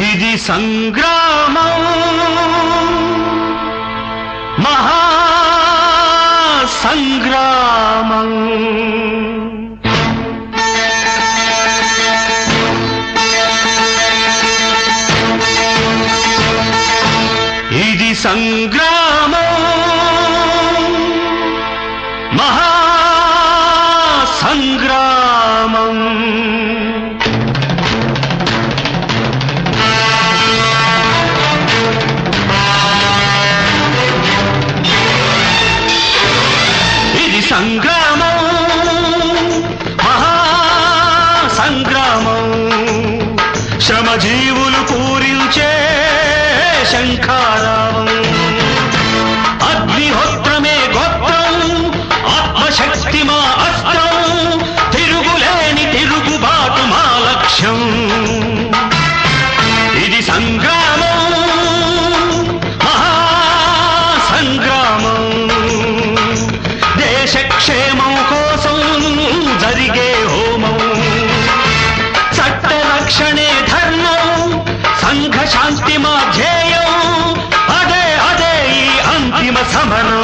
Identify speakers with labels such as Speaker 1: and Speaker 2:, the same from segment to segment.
Speaker 1: ఇది సంగ్రామం మహా సంగ్రామం ఇది సంగ్రామం మహా సంగ్రామం ఇది సంగ్రామం మహా సంగ్రామం శ్రమజీవులు పూరించే శంఖారావం అగ్నిహోత్రమే గోత్రం ఆత్మశక్తి మా అస్త్రం తిరుగులేని తిరుగుబాటు మా లక్ష్యం ఇది సంగ్రామం మహా సంగ్రామం దేశక్షేమం కోసం జరిగే హోమం చట్ట రక్షణే ధర్మం సంఘ శాంతి మా ధ్యేయం అదే అదే ఈ అంతిమ సమరం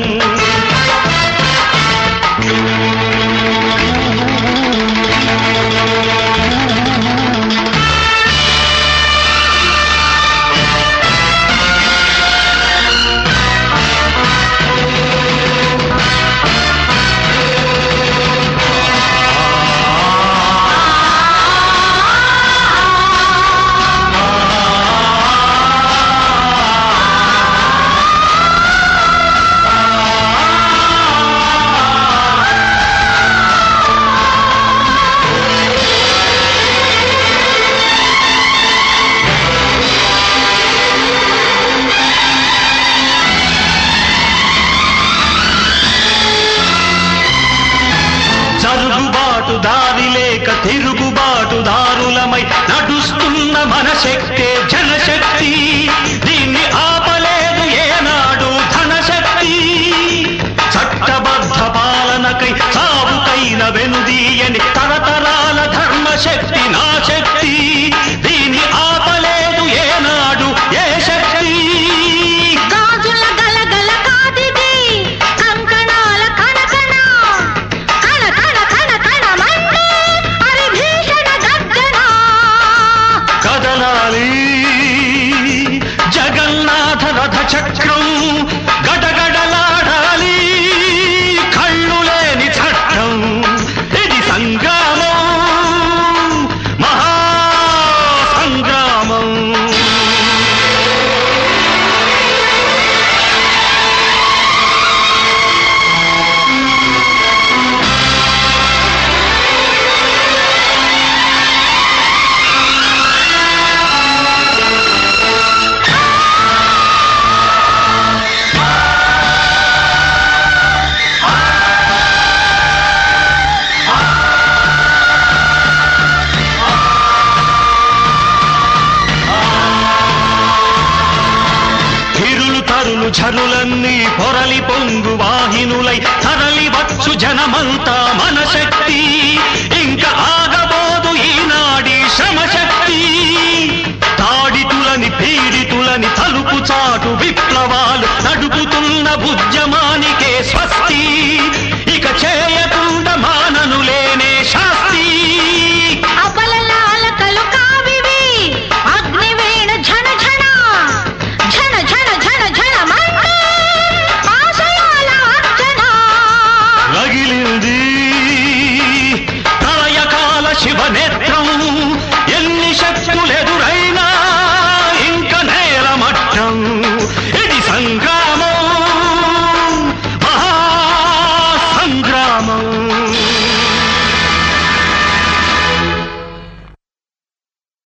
Speaker 1: జరుగుబాటు దారి లేక తిరుగుబాటు దారులమై నడుస్తున్న మన శక్తే జనశక్తి దీన్ని ఆపలేదు ఏనాడు ధనశక్తి చట్టబద్ధ పాలనకై సాగుకైన వెనుదీయని తరతరాల ధర్మశక్తి నా శక్తి దీన్ని ఆపలేదు ఏనాడు ఏ శక్తి
Speaker 2: గాజుల గలగల కాదిది కంకణాల కణకణ కణ కణ కణ కణ మండే అరి భీషణ గర్జన
Speaker 1: కదలాలి జగన్నాథ రథ చక్రం గడగడలాడాలి కళ్ళు లేని చట్టం ఇది సంగ్రామం మహా సంగ్రామం తిరులు తరులు ఝరులన్నీ పొరలి పొంగు వాహినులై తరలి వచ్చు జనమంతా మన శక్తి ఇంకా ఆగ